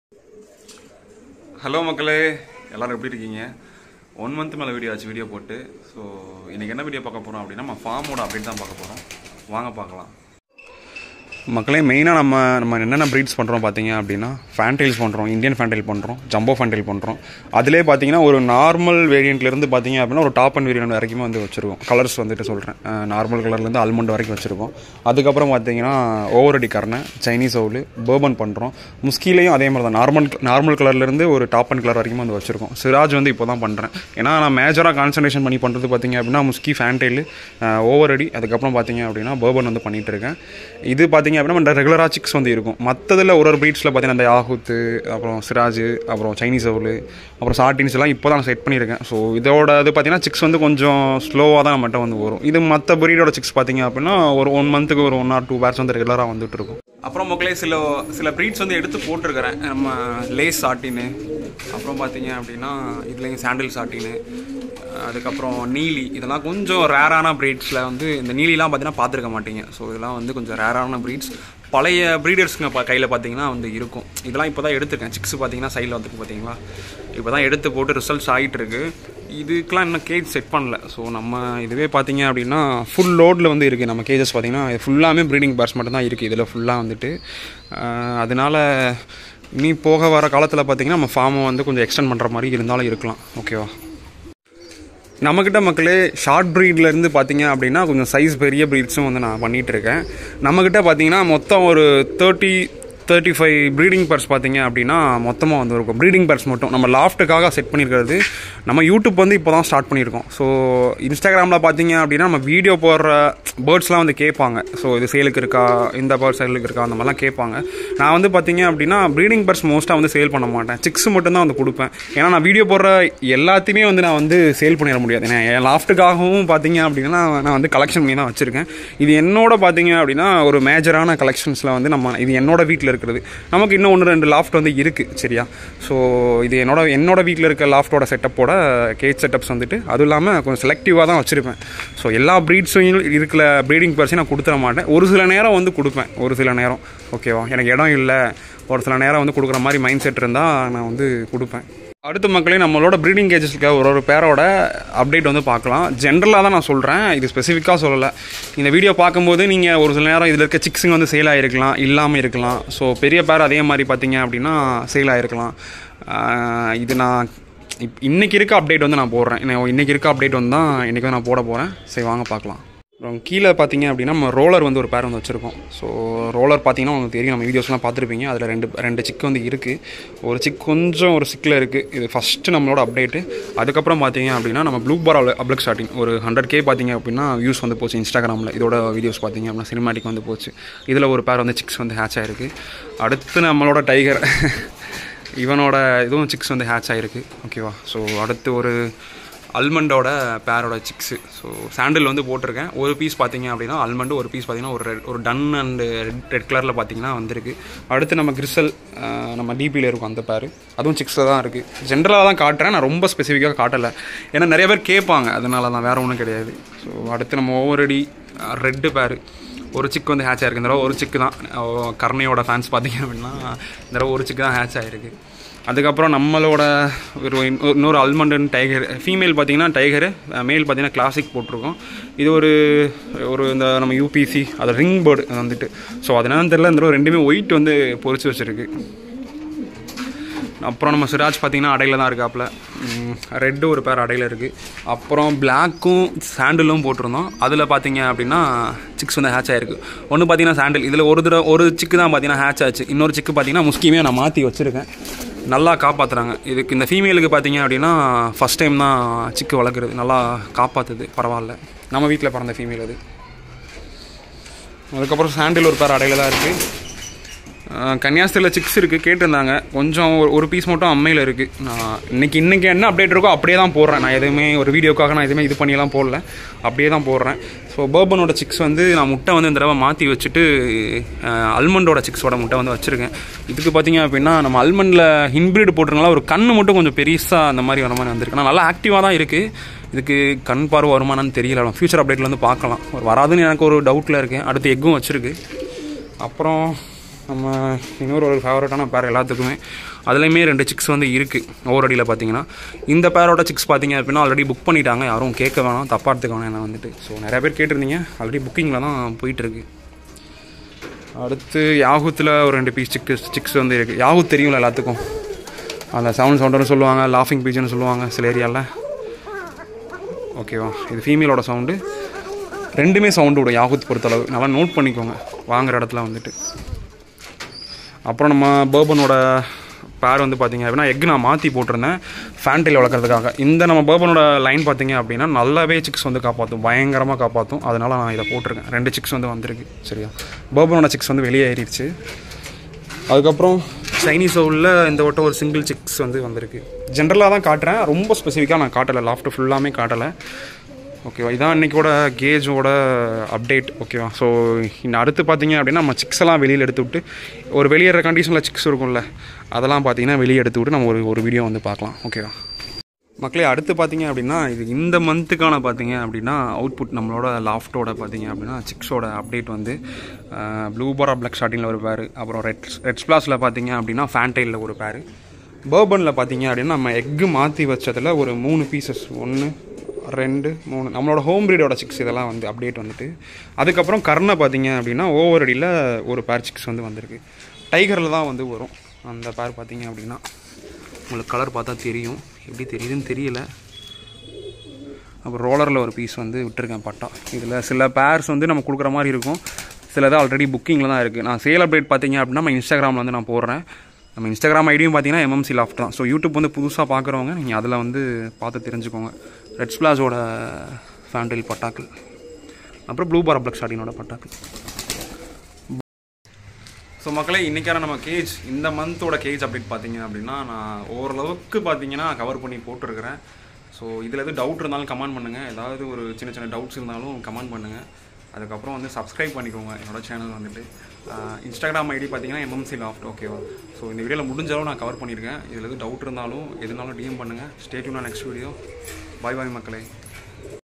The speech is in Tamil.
ஹலோ மக்களே எல்லாரும் எப்படி இருக்கீங்க ஒன் மந்த் மேலே வீடியோ ஆச்சு வீடியோ போட்டு ஸோ இன்றைக்கி என்ன வீடியோ பார்க்க போகிறோம் அப்படின்னா நம்ம ஃபார்மோட அப்டேட் தான் பார்க்க போகிறோம் வாங்க பார்க்கலாம் மக்களே மெயினாக நம்ம நம்ம என்னென்ன ப்ரீட்ஸ் பண்ணுறோம் பார்த்தீங்க அப்படின்னா ஃபேன்டைல்ஸ் பண்ணுறோம் இந்தியன் ஃபேன்டைல் பண்ணுறோம் ஜம்போ ஃபேன்டைல் பண்ணுறோம் அதிலே பார்த்தீங்கன்னா ஒரு நார்மல் வேரியண்ட்லேருந்து பார்த்தீங்க அப்படின்னா ஒரு டாப் அண்ட் வேரியண்ட் வரைக்கும் வந்து வச்சுருக்கோம் கலர்ஸ் வந்துட்டு சொல்கிறேன் நார்மல் கலர்லேருந்து ஆல்மண்ட் வரைக்கும் வச்சுருக்கோம் அதுக்கப்புறம் பார்த்தீங்கன்னா ஓவரடி கர்ணை சைனீஸ் ஓவில் பேர்பன் பண்ணுறோம் முஸ்கிலையும் அதே மாதிரி தான் நார்மல் நார்மல் கலர்லேருந்து ஒரு டாப் அண்ட் கலர் வரைக்கும் வந்து வச்சுருக்கோம் சிராஜ் வந்து இப்போ தான் பண்ணுறேன் ஏன்னா நான் மேஜராக கான்சன்ட்ரேஷன் பண்ணி பண்ணுறது பார்த்தீங்க அப்படின்னா முஸ்கி ஃபேன்டைல் ஓவரடி அதுக்கப்புறம் பார்த்தீங்க அப்படின்னா பேர்பன் வந்து பண்ணிகிட்டு இருக்கேன் இது பார்த்தீங்க அப்படின்னா ரெகுலராக சிக்ஸ் வந்து இருக்கும் மற்றதில் ஒரு ஒரு ப்ரீட்ஸில் பார்த்தீங்கன்னா இந்த யாகுத்து அப்புறம் சிராஜ் அப்புறம் சைனீஸ் ஓவில் அப்புறம் சாட்டின்ஸ் எல்லாம் இப்போ தான் செட் பண்ணியிருக்கேன் ஸோ இதோட இது பார்த்தீங்கன்னா சிக்ஸ் வந்து கொஞ்சம் ஸ்லோவாக தான் நம்மகிட்ட வந்து வரும் இது மற்ற ப்ரீடோட சிக்ஸ் பார்த்தீங்க அப்படின்னா ஒரு ஒன் மந்த்துக்கு ஒரு ஒன் ஆர் டூ பேர்ஸ் வந்து ரெகுலராக வந்துட்டு இருக்கும் அப்புறம் மக்களே சில சில ப்ரீட்ஸ் வந்து எடுத்து போட்டிருக்கிறேன் நம்ம லேஸ் சாட்டின்னு அப்புறம் பார்த்தீங்க அப்படின்னா இதுலேயும் சாண்டில் சாட்டின்னு அதுக்கப்புறம் நீலி இதெல்லாம் கொஞ்சம் ரேரான ப்ரீட்ஸில் வந்து இந்த நீலிலாம் பார்த்தீங்கன்னா பார்த்துருக்க மாட்டீங்க ஸோ இதெல்லாம் வந்து கொஞ்சம் ரேரான ப்ரீட்ஸ் பழைய ப்ரீடர்ஸ்ங்க பா கையில் பார்த்தீங்கன்னா வந்து இருக்கும் இதெல்லாம் இப்போ தான் எடுத்துருக்கேன் சிக்ஸ் பார்த்தீங்கன்னா சைடில் வந்துருக்கு பார்த்தீங்களா இப்போ தான் எடுத்து போட்டு ரிசல்ட்ஸ் ஆகிட்டு இருக்கு இதுக்கெலாம் இன்னும் கேஜ் செட் பண்ணல ஸோ நம்ம இதுவே பார்த்தீங்க அப்படின்னா ஃபுல் லோடில் வந்து இருக்குது நம்ம கேஜஸ் பார்த்தீங்கன்னா இது ஃபுல்லாமே ப்ரீடிங் பேர்ஸ் மட்டும் தான் இருக்குது இதில் ஃபுல்லாக வந்துட்டு அதனால் இனி போக வர காலத்தில் பார்த்தீங்கன்னா நம்ம ஃபார்மை வந்து கொஞ்சம் எக்ஸ்டெண்ட் பண்ணுற மாதிரி இருந்தாலும் இருக்கலாம் ஓகேவா நம்மக்கிட்ட மக்களே ஷார்ட் ப்ரீட்லேருந்து பார்த்தீங்க அப்படின்னா கொஞ்சம் சைஸ் பெரிய ப்ரீட்ஸும் வந்து நான் பண்ணிகிட்டு இருக்கேன் நம்மக்கிட்ட பார்த்தீங்கன்னா மொத்தம் ஒரு thirty thirty five breeding pairs பார்த்தீங்க அப்படின்னா மொத்தமாக வந்து இருக்கும் ப்ரீடிங் பர்ஸ் மட்டும் நம்ம லாஃப்ட்டுக்காக செட் பண்ணியிருக்கிறது நம்ம யூடியூப் வந்து இப்போ தான் ஸ்டார்ட் பண்ணியிருக்கோம் ஸோ இன்ஸ்டாகிராமில் பார்த்தீங்க அப்படின்னா நம்ம வீடியோ போடுற பேர்ட்ஸ்லாம் வந்து கேட்பாங்க ஸோ இது சேலுக்கு இருக்கா இந்த பேர்ட் சேலுக்கு இருக்கா அந்த மாதிரிலாம் கேட்பாங்க நான் வந்து பார்த்தீங்க அப்படின்னா ப்ரீடிங் பர்ஸ் மோஸ்ட்டாக வந்து சேல் பண்ண மாட்டேன் சிக்ஸ் மட்டும் தான் வந்து கொடுப்பேன் ஏன்னா நான் வீடியோ போடுற எல்லாத்தையுமே வந்து நான் வந்து சேல் பண்ணிட முடியாது ஏன்னா என் லாஃப்ட்டுக்காகவும் பார்த்தீங்க அப்படின்னா நான் வந்து கலெக்ஷன் பண்ணி தான் வச்சுருக்கேன் இது என்னோட பார்த்தீங்க அப்படின்னா ஒரு மேஜரான கலெக்ஷன்ஸில் வந்து நம்ம இது என்னோட வீட்டில் இருக்கிறது நமக்கு இன்னும் ஒன்று ரெண்டு லாஃப்ட் வந்து இருக்குது சரியா ஸோ இது என்னோட என்னோட வீட்டில் இருக்க லாஃப்டோட செட்டப்போட கேட் செட்டப்ஸ் வந்துட்டு அதுவும் இல்லாமல் கொஞ்சம் செலக்டிவாக தான் வச்சுருப்பேன் ஸோ எல்லா ப்ரீட்ஸையும் இருக்கிற ப்ரீடிங் பர்ஸையும் நான் கொடுத்துட மாட்டேன் ஒரு சில நேரம் வந்து கொடுப்பேன் ஒரு சில நேரம் ஓகேவா எனக்கு இடம் இல்லை ஒரு சில நேரம் வந்து கொடுக்குற மாதிரி மைண்ட் செட் இருந்தால் நான் வந்து கொடுப்பேன் அடுத்த மக்களே நம்மளோட ப்ரீடிங் கேஜஸ்க்கு ஒரு ஒரு பேரோட அப்டேட் வந்து பார்க்கலாம் ஜென்ரலாக தான் நான் சொல்கிறேன் இது ஸ்பெசிஃபிக்காக சொல்லலை இந்த வீடியோ பார்க்கும்போது நீங்கள் ஒரு சில நேரம் இதில் இருக்க சிக்ஸுங்க வந்து சேல் ஆகிருக்கலாம் இல்லாமல் இருக்கலாம் ஸோ பெரிய பேர் அதே மாதிரி பார்த்தீங்க அப்படின்னா சேல் ஆகிருக்கலாம் இது நான் இப் இன்றைக்கி இருக்க அப்டேட் வந்து நான் போடுறேன் இன்றைக்கி இருக்க அப்டேட் வந்து தான் இன்றைக்கி வந்து நான் போட போகிறேன் சரி வாங்க பார்க்கலாம் அப்புறம் கீழே பார்த்தீங்க அப்படின்னா நம்ம ரோலர் வந்து ஒரு பேர் வந்து வச்சுருக்கோம் ஸோ ரோலர் பார்த்தீங்கன்னா உங்களுக்கு தெரியும் நம்ம வீடியோஸ்லாம் பார்த்துருப்பீங்க அதில் ரெண்டு ரெண்டு சிக் வந்து இருக்குது ஒரு சிக் கொஞ்சம் ஒரு சிக்கில் இருக்குது இது ஃபஸ்ட்டு நம்மளோட அப்டேட்டு அதுக்கப்புறம் பார்த்தீங்க அப்படின்னா நம்ம ப்ளூ பார் அப்ளக் ஸ்டார்டிங் ஒரு ஹண்ட்ரட் கே பார்த்தீங்க அப்படின்னா வியூஸ் வந்து போச்சு இன்ஸ்டாகிராமில் இதோட வீடியோஸ் பார்த்தீங்க அப்படின்னா சினிமாட்டிக் வந்து போச்சு இதில் ஒரு பேர் வந்து சிக்ஸ் வந்து ஹேட்ச் ஆகிருக்கு அடுத்து நம்மளோட டைகர் இவனோட இதுவும் சிக்ஸ் வந்து ஹேட்ச் ஆகிருக்கு ஓகேவா ஸோ அடுத்து ஒரு அல்மண்டோட பேரோட சிக்ஸு ஸோ சாண்டில் வந்து போட்டிருக்கேன் ஒரு பீஸ் பார்த்தீங்க அப்படின்னா அல்மண்டு ஒரு பீஸ் பார்த்தீங்கன்னா ஒரு ரெட் ஒரு டன் அண்டு ரெட் ரெட் கலரில் பார்த்தீங்கன்னா வந்திருக்கு அடுத்து நம்ம கிறிசல் நம்ம டிபியில் இருக்கும் அந்த பேர் அதுவும் சிக்ஸில் தான் இருக்குது ஜென்ரலாக தான் காட்டுறேன் நான் ரொம்ப ஸ்பெசிஃபிக்காக காட்டலை ஏன்னா நிறைய பேர் கேட்பாங்க அதனால தான் வேறு ஒன்றும் கிடையாது ஸோ அடுத்து நம்ம ஓவரடி ரெட்டு பேர் ஒரு சிக் வந்து ஹேட்ச் ஆயிருக்கு இந்த தடவை ஒரு சிக்கு தான் கர்ணையோட ஃபேன்ஸ் பார்த்தீங்க அப்படின்னா இந்த தடவை ஒரு சிக்கு தான் ஹேட்ச் ஆகிருக்கு அதுக்கப்புறம் நம்மளோட ஒரு இன்னொரு அல்மண்டன் டைகர் ஃபீமேல் பார்த்தீங்கன்னா டைகரு மேல் பார்த்தீங்கன்னா கிளாசிக் போட்டிருக்கோம் இது ஒரு ஒரு இந்த நம்ம யூபிசி அது ரிங் பேர்டு வந்துட்டு ஸோ அதனால தெரில இந்த ரெண்டுமே ஒயிட் வந்து பொறிச்சு வச்சுருக்கு அப்புறம் நம்ம சிராஜ் பார்த்தீங்கன்னா அடையில் தான் இருக்காப்புல ரெட்டு ஒரு பேர் அடையில் இருக்குது அப்புறம் பிளாக்கும் சாண்டிலும் போட்டிருந்தோம் அதில் பார்த்தீங்க அப்படின்னா சிக்ஸ் வந்து ஹேட்ச் ஆகிருக்கு ஒன்று பார்த்தீங்கன்னா சாண்டில் இதில் ஒரு தடவை ஒரு சிக்கு தான் பார்த்தீங்கன்னா ஹேட்ச் ஆச்சு இன்னொரு சிக்கு பார்த்தீங்கன்னா முஸ்கியுமே நான் மாற்றி வச்சுருக்கேன் நல்லா காப்பாற்றுறாங்க இதுக்கு இந்த ஃபீமேலுக்கு பார்த்தீங்க அப்படின்னா ஃபஸ்ட் டைம் தான் சிக்கு வளர்க்குறது நல்லா காப்பாற்றுது பரவாயில்ல நம்ம வீட்டில் பிறந்த ஃபீமேல் அது அதுக்கப்புறம் சாண்டில் ஒரு பேர் அடையில் தான் இருக்குது கன்னியாஸ்திரியில் சிக்ஸ் இருக்குது கேட்டிருந்தாங்க கொஞ்சம் ஒரு பீஸ் மட்டும் அம்மையில் இருக்குது நான் இன்றைக்கி இன்றைக்கி என்ன அப்டேட் இருக்கோ அப்படியே தான் போடுறேன் நான் எதுவுமே ஒரு வீடியோக்காக நான் எதுவுமே இது பண்ணியெல்லாம் போடல அப்படியே தான் போடுறேன் ஸோ பேர்பனோட சிக்ஸ் வந்து நான் முட்டை வந்து இந்த தடவை மாற்றி வச்சுட்டு அல்மண்டோட சிக்ஸோட முட்டை வந்து வச்சுருக்கேன் இதுக்கு பார்த்தீங்க அப்படின்னா நம்ம அல்மண்டில் இன்பிரீடு போட்டிருக்கனால ஒரு கண் மட்டும் கொஞ்சம் பெருசாக அந்த மாதிரி வர மாதிரி வந்திருக்கு நல்லா ஆக்டிவாக தான் இருக்குது இதுக்கு கண் பார்வை வருமானு தெரியல ஃபியூச்சர் அப்டேட்டில் வந்து பார்க்கலாம் வராதுன்னு எனக்கு ஒரு டவுட்டில் இருக்கேன் அடுத்து எக்கும் வச்சுருக்கு அப்புறம் நம்ம இன்னொரு ஒரு ஃபேவரட்டான பேர் எல்லாத்துக்குமே அதுலேயுமே ரெண்டு சிக்ஸ் வந்து இருக்குது ஓவர் அடியில் பார்த்தீங்கன்னா இந்த பேரோட சிக்ஸ் பார்த்தீங்க அப்படின்னா ஆல்ரெடி புக் பண்ணிட்டாங்க யாரும் கேட்க வேணாம் தப்பாக எடுத்துக்க வேணாம் என்ன வந்துட்டு ஸோ நிறைய பேர் கேட்டிருந்தீங்க ஆல்ரெடி புக்கிங்கில் தான் போயிட்டுருக்கு அடுத்து யாகுத்தில் ஒரு ரெண்டு பீஸ் சிக்ஸ் சிக்ஸ் வந்து இருக்குது யாகுத் தெரியும்ல எல்லாத்துக்கும் அந்த சவுண்ட் சவுண்டர்னு சொல்லுவாங்க லாஃபிங் பீச்சுன்னு சொல்லுவாங்க சில ஏரியாவில் ஓகேவா இது ஃபீமேலோட சவுண்டு ரெண்டுமே சவுண்டு விடும் யாகுத் பொறுத்தளவு நல்லா நோட் பண்ணிக்கோங்க வாங்குற இடத்துல வந்துட்டு அப்புறம் நம்ம பேர்பனோட பேர் வந்து பார்த்தீங்க அப்படின்னா எக் நான் மாற்றி போட்டிருந்தேன் ஃபேன்டைல் வளர்க்குறதுக்காக இந்த நம்ம பேர்பனோட லைன் பார்த்தீங்க அப்படின்னா நல்லாவே சிக்ஸ் வந்து காப்பாற்றும் பயங்கரமாக காப்பாற்றும் அதனால் நான் இதை போட்டிருக்கேன் ரெண்டு சிக்ஸ் வந்து வந்திருக்கு சரியா பேர்பனோட சிக்ஸ் வந்து வெளியே ஏறிடுச்சு அதுக்கப்புறம் சைனீஸ் உள்ள இந்த வட்டம் ஒரு சிங்கிள் சிக்ஸ் வந்து வந்திருக்கு ஜென்ரலாக தான் காட்டுறேன் ரொம்ப ஸ்பெசிஃபிக்காக நான் காட்டலை லாஃப்ட் ஃபுல்லாமே காட்டலை ஓகேவா இதான் இன்றைக்கோட கேஜோட அப்டேட் ஓகேவா ஸோ இன்னும் அடுத்து பார்த்தீங்க அப்படின்னா நம்ம சிக்ஸ் எல்லாம் வெளியில் எடுத்து விட்டு ஒரு வெளியேற கண்டிஷனில் சிக்ஸ் இருக்கும்ல அதெல்லாம் பார்த்தீங்கன்னா வெளியே எடுத்து விட்டு நம்ம ஒரு ஒரு வீடியோ வந்து பார்க்கலாம் ஓகேவா மக்களே அடுத்து பார்த்தீங்க அப்படின்னா இது இந்த மந்த்துக்கான பார்த்தீங்க அப்படின்னா அவுட்புட் நம்மளோட லாஃப்டோட பார்த்தீங்க அப்படின்னா சிக்ஸோட அப்டேட் வந்து ப்ளூ பாரா பிளாக் ஷாட்டிங்கில் ஒரு பேர் அப்புறம் ரெட் ரெட் ஸ்பிளாஸில் பார்த்தீங்க அப்படின்னா ஃபேன்டைலில் ஒரு பேர் பர்பனில் பார்த்தீங்க அப்படின்னா நம்ம எக்கு மாற்றி வச்சதில் ஒரு மூணு பீசஸ் ஒன்று ரெண்டு மூணு நம்மளோட ஹோம் ப்ரீடோட சிக்ஸ் இதெல்லாம் வந்து அப்டேட் வந்துட்டு அதுக்கப்புறம் கர்ணை பார்த்தீங்க அப்படின்னா ஓவர் அடியில் ஒரு பேர் சிக்ஸ் வந்து வந்திருக்கு டைகரில் தான் வந்து வரும் அந்த பேர் பார்த்தீங்க அப்படின்னா உங்களுக்கு கலர் பார்த்தா தெரியும் எப்படி தெரியுதுன்னு தெரியல அப்புறம் ரோலரில் ஒரு பீஸ் வந்து விட்டுருக்கேன் பட்டா இதில் சில பேர்ஸ் வந்து நம்ம கொடுக்குற மாதிரி இருக்கும் சிலது ஆல்ரெடி புக்கிங்கில் தான் இருக்குது நான் சேல் அப்டேட் பார்த்தீங்க அப்படின்னா நம்ம இன்ஸ்டாகிராமில் வந்து நான் போடுறேன் நம்ம இன்ஸ்டாகிராம் ஐடியும் பார்த்தீங்கன்னா எம்எம்சி லாஃப்ட் தான் ஸோ யூடியூப் வந்து புதுசாக பார்க்குறவங்க நீங்கள் அதில் வந்து பார்த்து தெரிஞ்சுக்கோங்க ரெட் ஸ்பிளாஸோட ஃபேண்டில் பட்டாக்கள் அப்புறம் ப்ளூ பார் பிளக் ஷாட்டினோட பட்டாக்கள் ஸோ மக்களே இன்றைக்கான நம்ம கேஜ் இந்த மந்தோட கேஜ் அப்டேட் பார்த்தீங்க அப்படின்னா நான் ஓரளவுக்கு பார்த்தீங்கன்னா கவர் பண்ணி போட்டிருக்கிறேன் ஸோ இதில் எதுவும் டவுட் இருந்தாலும் கமெண்ட் பண்ணுங்கள் ஏதாவது ஒரு சின்ன சின்ன டவுட்ஸ் இருந்தாலும் கமெண்ட் பண்ணுங்கள் அதுக்கப்புறம் வந்து சப்ஸ்கிரைப் பண்ணிக்கோங்க என்னோட சேனல் வந்துட்டு இன்ஸ்டாகிராம் ஐடி பார்த்தீங்கன்னா எம்எம்சி லாஃப்ட் ஓகேவா ஸோ இந்த வீடியோவில் முடிஞ்ச அளவு நான் கவர் பண்ணியிருக்கேன் இதில் எதுவும் டவுட் இருந்தாலும் எதுனாலும் டிஎம் பண்ணுங்கள் ஸ்டேட்யூனா நெக்ஸ்ட் வீடியோ பாய் பாய் மக்களே